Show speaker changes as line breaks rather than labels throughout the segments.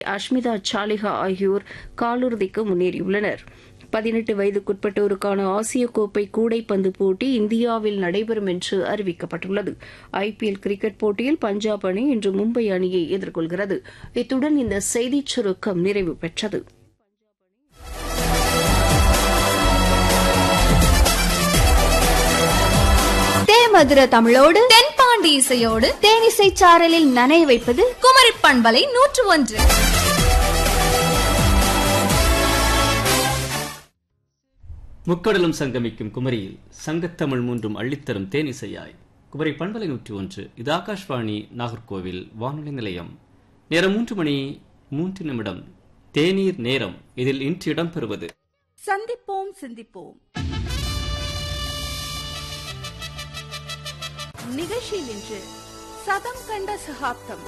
அஷ்மிதா சாலிஹா ஆகியோர் காலிறுதிக்கு முன்னேறியுள்ளனர் பதினெட்டு வயதுக்குட்பட்டோருக்கான ஆசிய கோப்பை கூடைப்பந்து போட்டி இந்தியாவில் நடைபெறும் என்று அறிவிக்கப்பட்டுள்ளது ஐபிஎல் கிரிக்கெட் போட்டியில் பஞ்சாப் அணி இன்று மும்பை அணியை எதிர்கொள்கிறது இத்துடன் இந்த செய்திச் சுருக்கம் நிறைவு பெற்றது
தேமதுர தமிழோடு
தென்பாண்டி இசையோடு
தேனிசை சாரலில் நனைய வைப்பது
குமரி பண்பலை நூற்று ஒன்று
முக்கடலும் சங்கமிக்கும் குமரியில் சங்கத்தமிழ் மூன்றும் அள்ளித்தரும் தேனிசையாய் குமரி பண்பலை நூற்றி ஒன்று இது ஆகாஷ்வாணி நாகர்கோவில் வானொலி நிலையம் நேரம் மூன்று மணி மூன்று நிமிடம் தேநீர் நேரம் இதில் இன்று இடம்பெறுவது
சந்திப்போம் சிந்திப்போம் நிகழ்ச்சியில் இன்று சதம் கண்ட சகாப்தம்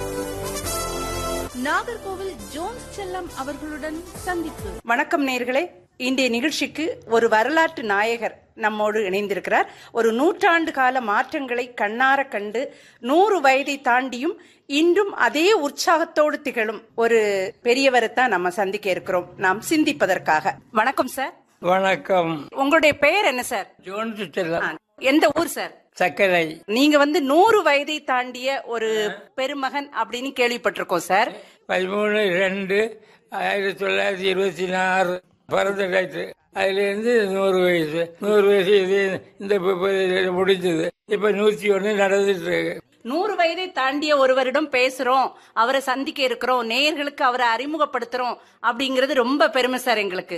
நாகர்கோவில் ஜோன்ஸ் செல்லம் அவர்களுடன் சந்திப்பு
வணக்கம் நேர்களே இன்றைய நிகழ்ச்சிக்கு ஒரு வரலாற்று நாயகர் நம்மோடு இணைந்திருக்கிறார் ஒரு நூற்றாண்டு கால மாற்றங்களை கண்ணார கண்டு நூறு வயதை தாண்டியும் இன்றும் அதே உற்சாகத்தோடு திகழும் ஒரு பெரியவரை தான் நம்ம சந்திக்க இருக்கிறோம் நாம் சிந்திப்பதற்காக வணக்கம் சார்
வணக்கம்
உங்களுடைய பெயர் என்ன சார்
ஜோன்ஸ் செல்லம்
எந்த ஊர் சார்
சக்கரை
நீங்க வந்து நூறு வயதை தாண்டிய ஒரு பெருமகன் அப்படின்னு கேள்விப்பட்டிருக்கோம் சார்
பதிமூணு ரெண்டு ஆயிரத்தி தொள்ளாயிரத்தி இருபத்தி நாலு பிறந்த டேட்டு அதுல இருந்து நூறு வயசு நூறு வயசு இது இந்த இப்ப- இப்ப முடிஞ்சது இப்ப நூத்தி ஒண்ணு நடந்துட்டு இருக்கு
நூறு வயதை தாண்டிய ஒருவரிடம் பேசுறோம் அவரை சந்திக்க இருக்கிறோம் நேயர்களுக்கு அவரை அறிமுகப்படுத்துறோம் அப்படிங்கறது ரொம்ப பெருமை சார் எங்களுக்கு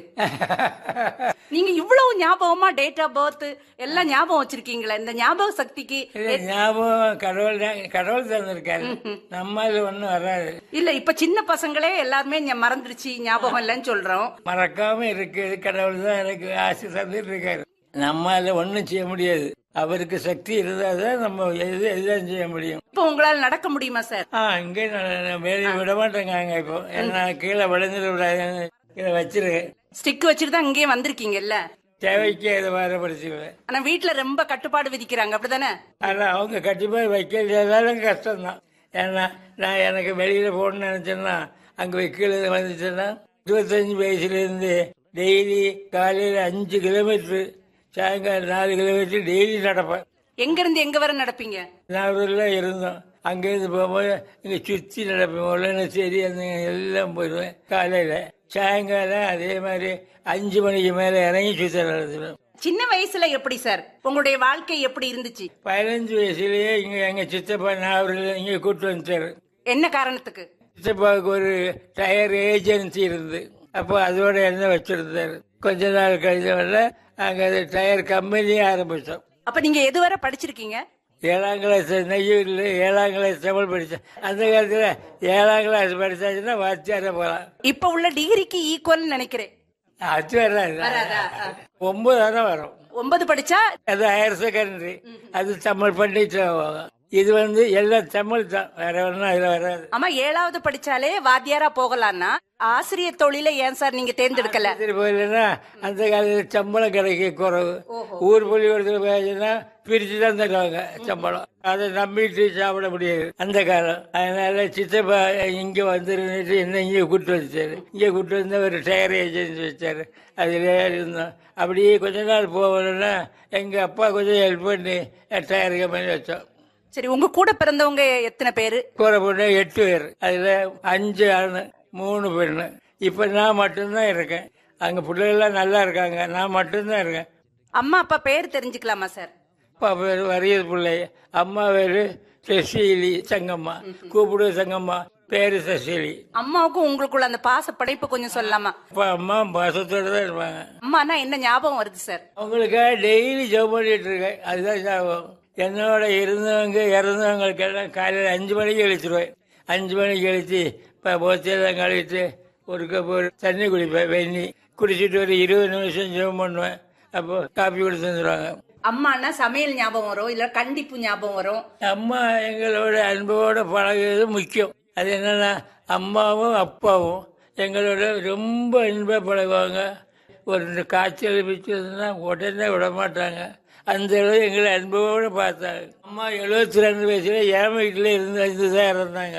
நீங்க இவ்வளவு ஞாபகமா டேட் ஆஃப் பர்த் எல்லாம் ஞாபகம் வச்சிருக்கீங்களா இந்த ஞாபக சக்திக்கு
இல்ல, ஞாபகம் கடவுள் தான் கடவுள் தந்திருக்காரு நம்மால ஒண்ணும் வராது
இல்ல இப்ப சின்ன பசங்களே எல்லாருமே ஞ- மறந்துருச்சு ஞாபகம் இல்லைன்னு சொல்றோம்
மறக்காம இருக்கு கடவுள் தான் எனக்கு ஆசை தந்துட்டு இருக்காரு நம்மால ஒண்ணும் செய்ய முடியாது அவருக்கு சக்தி இருந்தாதான் நம்ம எது எதுதான் செய்ய முடியும்
இப்ப உங்களால நடக்க முடியுமா சார்
ஆ இங்கே நான் வேலையை விட மாட்டேங்காங்க இப்போ ஏன்னா கீழே விளைஞ்சிட விடாதுன்னு இதை வச்சிருக்கேன்
ஸ்டிக் வச்சுட்டு தான் இங்கேயே வந்திருக்கீங்கல்ல
தேவைக்கு இதை வர படிச்சுக்குவேன்
ஆனா வீட்டுல ரொம்ப கட்டுப்பாடு விதிக்கிறாங்க அப்படிதானே
ஆனா அவங்க கண்டிப்பா வைக்கிறதாலும் கஷ்டம்தான் ஏன்னா நான் எனக்கு வெளியில போகணும்னு நினைச்சேன்னா அங்க வைக்கிறது வந்துச்சுன்னா இருபத்தஞ்சு வயசுல இருந்து டெய்லி காலையில அஞ்சு கிலோமீட்டர் சாயங்காலம் நாலு கிலோமீட்டர் டெய்லி நடப்பேன்
எங்க இருந்து எங்க வர நடப்பீங்க
நாகூர்ல இருந்தோம் அங்கேருந்து போகும்போது இங்கே சுற்றி நடப்பேன் உடனே சரி அந்த எல்லாம் போயிடுவேன் காலையில் சாயங்காலம் அதே மாதிரி அஞ்சு மணிக்கு மேலே இறங்கி சுற்றி நடத்துவேன்
சின்ன வயசுல எப்படி சார் உங்களுடைய வாழ்க்கை எப்படி இருந்துச்சு
பதினஞ்சு வயசுலயே இங்கே எங்கள் சித்தப்பா நாகூரில் இங்கே கூட்டு வந்துட்டாரு
என்ன காரணத்துக்கு
சித்தப்பாவுக்கு ஒரு டயர் ஏஜென்சி இருந்து அப்போ அதோட எண்ணெய் வச்சிருந்தாரு கொஞ்ச நாள் கழிஞ்சவரில் அங்கே அது டயர் கம்பெனியே ஆரம்பித்தோம்
அப்ப நீங்க எதுவரை படிச்சிருக்கீங்க
ஏழாம் கிளாஸ் நெய்யூரில் ஏழாம் கிளாஸ் தமிழ் படித்தேன் அந்த காலத்தில் ஏழாம் கிளாஸ் படிச்சாச்சுன்னா வாத்தியார போகலாம்
இப்ப உள்ள டிகிரிக்கு ஈக்குவல் நினைக்கிறேன்
அது வராது
வராதா?
ஒன்பது வரை வரும்
ஒன்பது படிச்சா
அது ஹையர் செகண்டரி அது தமிழ் பண்ணிட்டு போவாங்க. இது வந்து எல்லாம் தமிழ் தான் வேற ஒன்றும் அதில் வராது
ஆமா ஏழாவது படிச்சாலே வாத்தியாரா போகலாம்னா ஆசிரியர் தொழிலை ஏன் சார் நீங்க தேர்ந்தெடுக்கல
சரி போயிலன்னா அந்த காலத்தில் சம்பளம் கிடைக்க குறைவு ஊர் பள்ளிக்கூடத்தில் போயாச்சுன்னா பிரிச்சு தான் தருவாங்க சம்பளம் அதை நம்பிட்டு சாப்பிட முடியாது அந்த காலம் அதனால சித்தப்பா இங்க வந்துருந்துட்டு என்ன இங்கே கூட்டு வச்சாரு இங்கே கூட்டு வந்து ஒரு டயர் ஏஜென்சி வச்சாரு அதுல இருந்தோம் அப்படியே கொஞ்ச நாள் போகணும்னா எங்க அப்பா கொஞ்சம் ஹெல்ப் பண்ணி டயர் கம்பெனி வச்சோம்
சரி உங்க கூட பிறந்தவங்க எத்தனை பேரு
கூரை பொண்ணு எட்டு பேர் அதுல அஞ்சு ஆணு மூணு பெண்ணு இப்ப நான் மட்டும்தான் இருக்கேன் அங்க பிள்ளைகள்லாம் நல்லா இருக்காங்க நான் மட்டும்தான் இருக்கேன்
அம்மா அப்பா பேர் தெரிஞ்சுக்கலாமா சார்
அப்பா பேர் வரியல் பிள்ளை அம்மா பேரு சசிலி சங்கம்மா கூப்பிடு சங்கம்மா பேரு சசிலி
அம்மாவுக்கும் உங்களுக்குள்ள அந்த பாச படைப்பு கொஞ்சம் சொல்லலாமா
அப்பா அம்மா பாசத்தோட தான் இருப்பாங்க
அம்மானா என்ன ஞாபகம் வருது சார்
அவங்களுக்கு டெய்லி ஜெபம் பண்ணிட்டு இருக்கேன் அதுதான் ஞாபகம் என்னோட இருந்தவங்க இறந்தவங்களுக்கெல்லாம் காலையில் அஞ்சு மணிக்கு எழுச்சிருவேன் அஞ்சு மணிக்கு எழுச்சி இப்போ போச்செல்லாம் கழிட்டு ஒரு கப் ஒரு தண்ணி குடிப்பேன் வெந்நி குடிச்சிட்டு ஒரு இருபது நிமிஷம் ஜெபம் பண்ணுவேன் அப்போ காப்பி கொடுத்து வந்துடுவாங்க
அம்மானா சமையல் ஞாபகம் வரும் இல்ல கண்டிப்பு ஞாபகம் வரும்
அம்மா எங்களோட அன்போட பழகுறது முக்கியம் அது என்னன்னா அம்மாவும் அப்பாவும் எங்களோட ரொம்ப அன்பா பழகுவாங்க ஒரு காய்ச்சல் பிடிச்சதுன்னா உடனே விட மாட்டாங்க அந்த அளவு எங்களை அன்போடு பார்த்தாங்க அம்மா எழுபத்தி ரெண்டு வயசுல என் வீட்டில் இருந்து இருந்து தான் இறந்தாங்க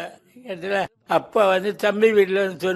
இடத்துல அப்பா வந்து தம்பி வீட்டுல வந்து